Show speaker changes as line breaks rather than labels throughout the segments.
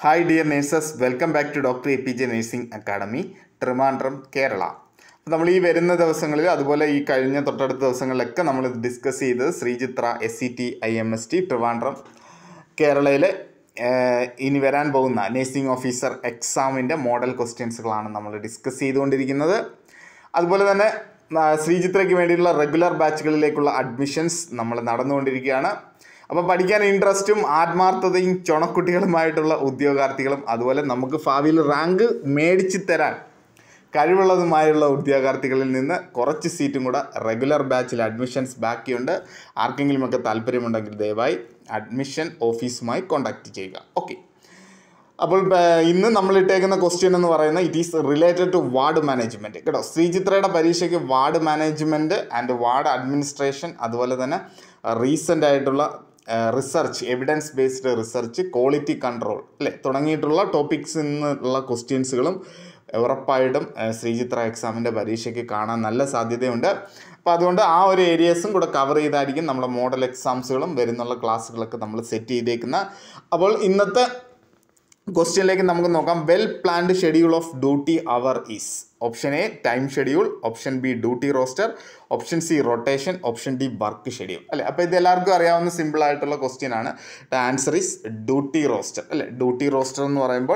hi dear nurses welcome back to doctor A P J nursing academy Trivandrum Kerala അപ്പോൾ നമ്മൾ ഈ വരുന്ന ദിവസങ്ങളിൽ അതുപോലെ ഈ കഴിഞ്ഞ തൊട്ടടുത്ത ദിവസങ്ങളിലൊക്കെ നമ്മൾ ഡിസ്കസ് ചെയ്തത് Sree Chitra S C T I M S T Trivandrum കേരളയിലെ ഏഹ്, ഇനി വരാൻ പോകുന്ന നേഴ്സിംഗ് ഓഫീസർ എക്സാമിൻ്റെ മോഡൽ ക്വസ്റ്റ്യൻസുകളാണ് നമ്മൾ ഡിസ്കസ് ചെയ്തുകൊണ്ടിരിക്കുന്നത് അതുപോലെ തന്നെ ആ, ശ്രീചിത്രയ്ക്ക് വേണ്ടിയിട്ടുള്ള റെഗുലർ ബാച്ചുകളിലേക്കുള്ള അഡ്മിഷൻസ് നമ്മൾ നടന്നുകൊണ്ടിരിക്കുകയാണ് അപ്പോൾ പഠിക്കാൻ ഇൻട്രസ്റ്റും ആത്മാർത്ഥതയും ചുണക്കുട്ടികളുമായിട്ടുള്ള ഉദ്യോഗാർത്ഥികളും അതുപോലെ നമുക്ക് ഭാവിയിൽ റാങ്ക് മേടിച്ച് തരാൻ കഴിവുള്ളതുമായുള്ള ഉദ്യോഗാർത്ഥികളിൽ നിന്ന് കുറച്ച് സീറ്റും കൂടെ റെഗുലർ ബാച്ചിൽ അഡ്മിഷൻസ് ബാക്കിയുണ്ട് ആർക്കെങ്കിലുമൊക്കെ താല്പര്യമുണ്ടെങ്കിൽ ദയവായി അഡ്മിഷൻ ഓഫീസുമായി കോൺടാക്റ്റ് ചെയ്യുക ഓക്കെ അപ്പോൾ ബ- ഇന്ന് നമ്മൾ ഇട്ടേക്കുന്ന ക്വസ്റ്റ്യൻ എന്ന് പറയുന്നത് it is related to ward management കേട്ടോ ശ്രീചിത്രയുടെ പരീക്ഷയ്ക്ക് ward management and ward administration അതുപോലെ തന്നെ റീസെൻ്റ് ആയിട്ടുള്ള research evidence based research quality control അല്ലേ തുടങ്ങിയിട്ടുള്ള ടോപ്പിക്സിൽ നിന്നുള്ള ക്വസ്റ്റ്യൻസുകളും ഉറപ്പായിട്ടും ഏഹ്, ശ്രീചിത്ര എക്സാമിൻ്റെ പരീക്ഷയ്ക്ക് കാണാൻ നല്ല സാധ്യതയുണ്ട് അപ്പോൾ അതുകൊണ്ട് ആ ഒരു ഏരിയസും കൂടെ കവർ ചെയ്തായിരിക്കും നമ്മുടെ മോഡൽ എക്സാംസുകളും വരുന്നുള്ള ക്ലാസ്സുകളൊക്കെ നമ്മൾ സെറ്റ് ചെയ്തേക്കുന്ന അപ്പോൾ ഇന്നത്തെ ക്വസ്റ്റ്യനിലേക്ക് നമുക്ക് നോക്കാം well planned schedule of duty hour is option A time schedule option B duty roster option C rotation option D work schedule അല്ലേ അപ്പോൾ ഇത് എല്ലാവർക്കും അറിയാവുന്ന സിമ്പിൾ ആയിട്ടുള്ള ക്വസ്റ്റ്യൻ ആണ് ആൻസർ ഈസ് ഡ്യൂട്ടി റോസ്റ്റർ അല്ലേ ഡ്യൂട്ടി റോസ്റ്റർ എന്ന് പറയുമ്പോൾ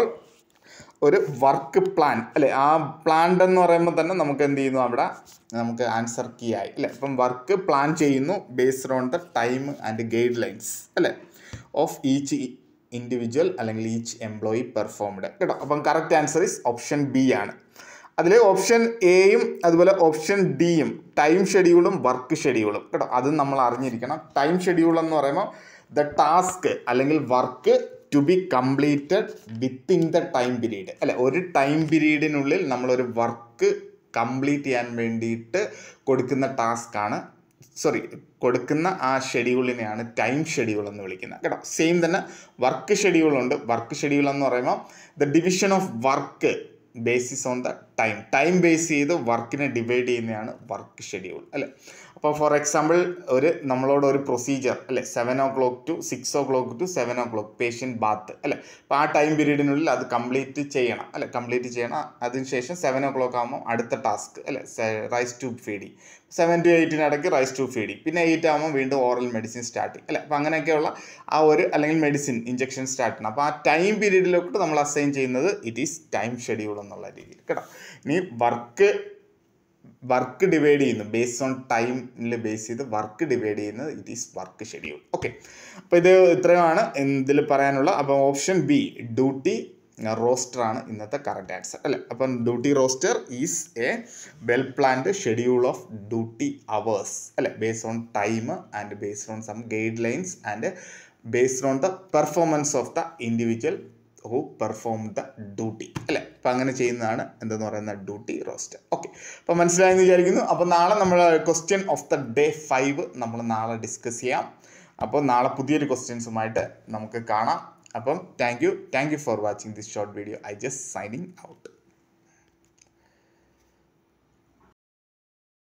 ഒരു വർക്ക് പ്ലാൻ അല്ലേ ആ പ്ലാൻഡ് എന്ന് പറയുമ്പോൾ തന്നെ നമുക്ക് എന്ത് ചെയ്യുന്നു അവിടെ നമുക്ക് ആൻസർ കീ ആയി അല്ലേ അപ്പം വർക്ക് പ്ലാൻ ചെയ്യുന്നു based on the time and guidelines അല്ലേ ഓഫ് ഈച്ച് ഇൻഡിവിജ്വൽ അല്ലെങ്കിൽ ഈച്ച് എംപ്ലോയി പെർഫോംഡ് കേട്ടോ അപ്പം correct answer is option B ആണ് അതിൽ ഓപ്ഷൻ എയും അതുപോലെ ഓപ്ഷൻ ഡിയും ടൈം ഷെഡ്യൂളും വർക്ക് ഷെഡ്യൂളും കേട്ടോ അതും നമ്മൾ അറിഞ്ഞിരിക്കണം ടൈം ഷെഡ്യൂൾ എന്ന് പറയുമ്പോൾ ദ ടാസ്ക് അല്ലെങ്കിൽ work to be completed within the time period അല്ലെ ഒരു ടൈം പീരീഡിനുള്ളിൽ നമ്മളൊരു വർക്ക് കംപ്ലീറ്റ് ചെയ്യാൻ വേണ്ടിയിട്ട് കൊടുക്കുന്ന ടാസ്ക് ആണ് സോറി കൊടുക്കുന്ന ആ ഷെഡ്യൂളിനെയാണ് ടൈം ഷെഡ്യൂൾ എന്ന് വിളിക്കുന്നത് കേട്ടോ സെയിം തന്നെ വർക്ക് ഷെഡ്യൂൾ ഉണ്ട് വർക്ക് ഷെഡ്യൂൾ എന്ന് പറയുമ്പോൾ the division of work basis on the time time base ചെയ്ത് വർക്കിനെ ഡിവൈഡ് ചെയ്യുന്നതാണ് വർക്ക് ഷെഡ്യൂൾ അല്ലേ അപ്പോൾ ഫോർ എക്സാമ്പിൾ ഒരു നമ്മളോട് ഒരു പ്രൊസീജിയർ അല്ലേ seven o'clock to six o'clock to seven o'clock patient bath അല്ലേ അപ്പോൾ ആ ടൈം പീരീഡിനുള്ളിൽ അത് കംപ്ലീറ്റ് ചെയ്യണം അല്ലേ കംപ്ലീറ്റ് ചെയ്യണം അതിനുശേഷം സെവൻ ഓ ക്ലോക്ക് ആകുമ്പോൾ അടുത്ത ടാസ്ക് അല്ലേ Ryle's tube feed seven to എയ്റ്റിനിടയ്ക്ക് റൈസ് ടു ഫീഡി പിന്നെ എയ്റ്റ് ആകുമ്പോൾ വീണ്ടും ഓറൽ മെഡിസിൻ സ്റ്റാർട്ട് ചെയ്യും അല്ലേ അപ്പോൾ അങ്ങനെയൊക്കെയുള്ള ആ ഒരു അല്ലെങ്കിൽ മെഡിസിൻ ഇഞ്ചക്ഷൻ സ്റ്റാർട്ട് ചെയ്യണം അപ്പോൾ ആ ടൈം പീരീഡിലോട്ട് നമ്മൾ അസൈൻ ചെയ്യുന്നത് ഇറ്റ് ഈസ് ടൈം ഷെഡ്യൂൾ എന്നുള്ള രീതിയിൽ കേട്ടോ ഇനി വർക്ക് വർക്ക് ഡിവൈഡ് ചെയ്യുന്നു ബേസ്ഡ് ഓൺ ടൈമിൽ ബേസ് ചെയ്ത് വർക്ക് ഡിവൈഡ് ചെയ്യുന്നത് it is work schedule okay അപ്പോൾ ഇത് ഇത്രയുമാണ് ഇതിൽ പറയാനുള്ള അപ്പോൾ ഓപ്ഷൻ ബി ഡ്യൂട്ടി റോസ്റ്റർ ആണ് ഇന്നത്തെ കറക്റ്റ് ആൻസർ അല്ലേ അപ്പം duty roster is a well planned schedule of duty hours അല്ലേ based on time and based on some guidelines and based on the performance of the individual who perform the duty അല്ലേ അപ്പം അങ്ങനെ ചെയ്യുന്നതാണ് എന്തെന്ന് പറയുന്ന duty roster okay അപ്പോൾ മനസ്സിലായെന്ന് വിചാരിക്കുന്നു അപ്പോൾ നാളെ നമ്മൾ question of the day five നമ്മൾ നാളെ ഡിസ്കസ് ചെയ്യാം അപ്പോൾ നാളെ പുതിയൊരു ക്വസ്റ്റ്യൻസുമായിട്ട് നമുക്ക് കാണാം അപ്പം thank you thank you for watching this short video I just signing out